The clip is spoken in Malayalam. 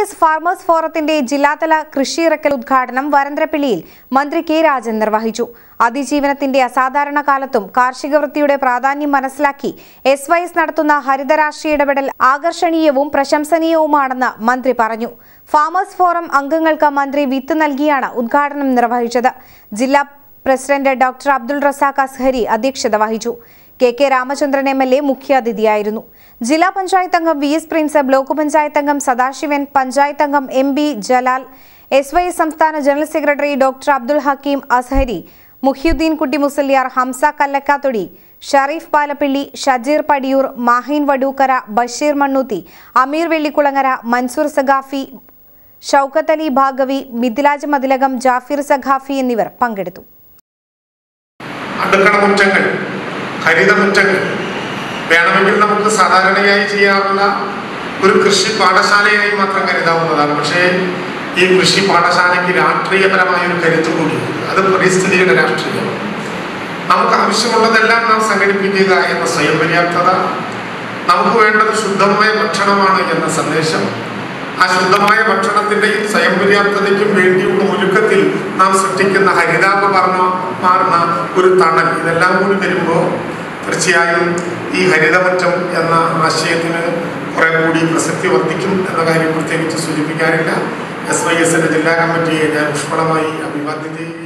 എസ് ഫാർമേഴ്സ് ഫോറത്തിന്റെ ജില്ലാതല കൃഷി ഇറക്കൽ ഉദ്ഘാടനം വരന്തരപ്പിള്ളിയിൽ മന്ത്രി കെ രാജൻ നിർവഹിച്ചു അതിജീവനത്തിന്റെ അസാധാരണ കാലത്തും കാർഷിക വൃത്തിയുടെ പ്രാധാന്യം മനസ്സിലാക്കി എസ് വൈ എസ് നടത്തുന്ന ഹരിത രാഷ്ട്രീയ ഇടപെടൽ ആകർഷണീയവും പ്രശംസനീയവുമാണെന്ന് മന്ത്രി പറഞ്ഞു ഫാമേഴ്സ് ഫോറം അംഗങ്ങൾക്ക് മന്ത്രി വിത്ത് നൽകിയാണ് ഉദ്ഘാടനം നിർവഹിച്ചത് ജില്ലാ പ്രസിഡന്റ് ഡോക്ടർ അബ്ദുൾ റസാഖ് അസ്ഹരി അധ്യക്ഷത വഹിച്ചു K K Ramachandran M L A മുഖ്യാതിഥിയായിരുന്നു ജില്ലാ പഞ്ചായത്ത് അംഗം V S Prince block panchayat അംഗം സദാശിവൻ പഞ്ചായത്ത് അംഗം M B Jalal S Y S സംസ്ഥാന general secretary doctor Abdul Hakeem Azhari Muhiyudheen Kutty Musliyar Hamza കല്ലക്കാത്തൊടി Shareef Palappilly Shajeer Padiyoor Maheen Vadookkara Basheer Mannuthy അമീർ വെള്ളിക്കുളങ്ങര മൻസൂർ സഖാഫി ഷൌക്കത്ത് അലി ഭാഗവി മിഥിലാജ് മതിലകം ജാഫിർ സഖാഫി എന്നിവർ പങ്കെടുത്തു അടുക്കള മുറ്റങ്ങൾ ഹരിതമുറ്റങ്ങൾ വേണമെങ്കിൽ നമുക്ക് സാധാരണയായി ചെയ്യാറുള്ള ഒരു കൃഷി പാഠശാലയായി മാത്രം കരുതാവുന്നതാണ് പക്ഷേ ഈ കൃഷി പാഠശാലയ്ക്ക് രാഷ്ട്രീയപരമായ ഒരു കരുത്ത് കൂടിയുണ്ട് അത് പരിസ്ഥിതിയുടെ രാഷ്ട്രീയം നമുക്ക് ആവശ്യമുള്ളതെല്ലാം നാം സംഘടിപ്പിക്കുക എന്ന സ്വയം പര്യാപ്തത നമുക്ക് വേണ്ടത് ശുദ്ധമായ ഭക്ഷണമാണ് എന്ന സന്ദേശം ആ ശുദ്ധമായ ഭക്ഷണത്തിൻ്റെയും സ്വയം പര്യാപ്തതയ്ക്കും വേണ്ടിയുള്ള ഒരുക്കത്തിൽ നാം സൃഷ്ടിക്കുന്ന ഹരിതാപ വർണ്ണ മാറുന്ന ഒരു തണൽ ഇതെല്ലാം കൂടി വരുമ്പോൾ തീർച്ചയായും ഈ ഹരിതമറ്റം എന്ന ആശയത്തിന് കുറെ കൂടി പ്രസക്തി വർദ്ധിക്കും എന്ന കാര്യം പ്രത്യേകിച്ച് സൂചിപ്പിക്കാനില്ല എസ് വൈ എസിൻ്റെ ജില്ലാ കമ്മിറ്റിയെ ഞാൻ ഊഷ്മളമായി അഭിവാദ്യം ചെയ്യുക